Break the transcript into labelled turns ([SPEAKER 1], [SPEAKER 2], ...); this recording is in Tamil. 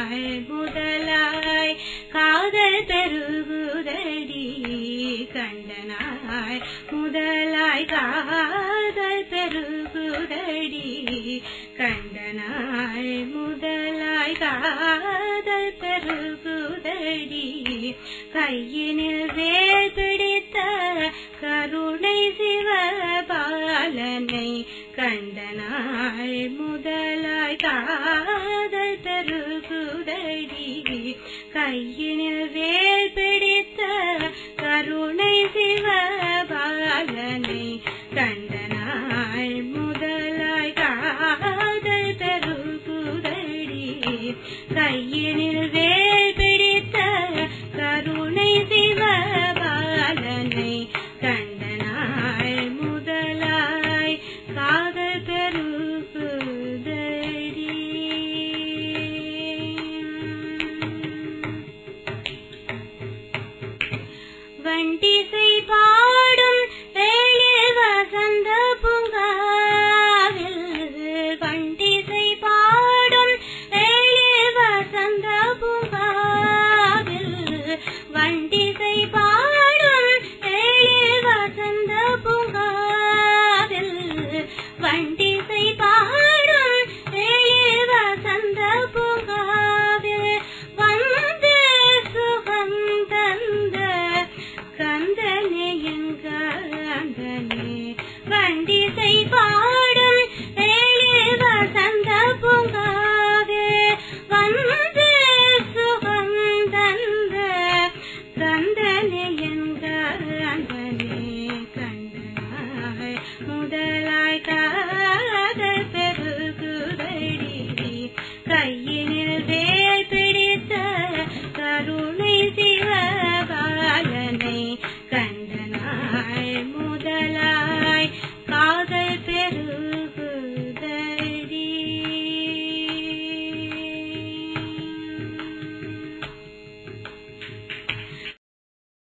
[SPEAKER 1] கண்டனாய் முதலாய் காதல் பெருகுதடி கண்டனாய் முதலாய் காதல் பெருகுதடி கண்டனாய் முதலாய் காதல் பெருகுதடி கையினில் வேல் பிடித்த கருணை சிவபாலனை கண்டனாய் முதலாய் காதல் பெருகுதடி கையினில் வேல் பிடித்த கருணை சிவபாலனை கண்டனாய் முதலாய் காதல் பெருகுதடி கையினில் வேல் பிடித்த கருணை சிவபாலனை கண்டனாய் முதலாய் காதல் பெருகுதடி வண்டிசை பாடும் வேளில் வசந்த பூங்காவில் வண்டிசை பாடும் வேளில் வசந்த பூங்காவில் வண்டிசை பாடும் வேளில் வசந்த பூங்காவில் வண்டிசை பாடும் வேளில் வசந்த பூங்காவில் வந்து சுகம் தந்த கந்தனே எங்கந்தனே வண்டிசை பாடும் வேளில் வசந்த பூங்காவே வந்து சுகம் தந்த கந்தனே எங்கந்தனே கண்டனாய் முதல்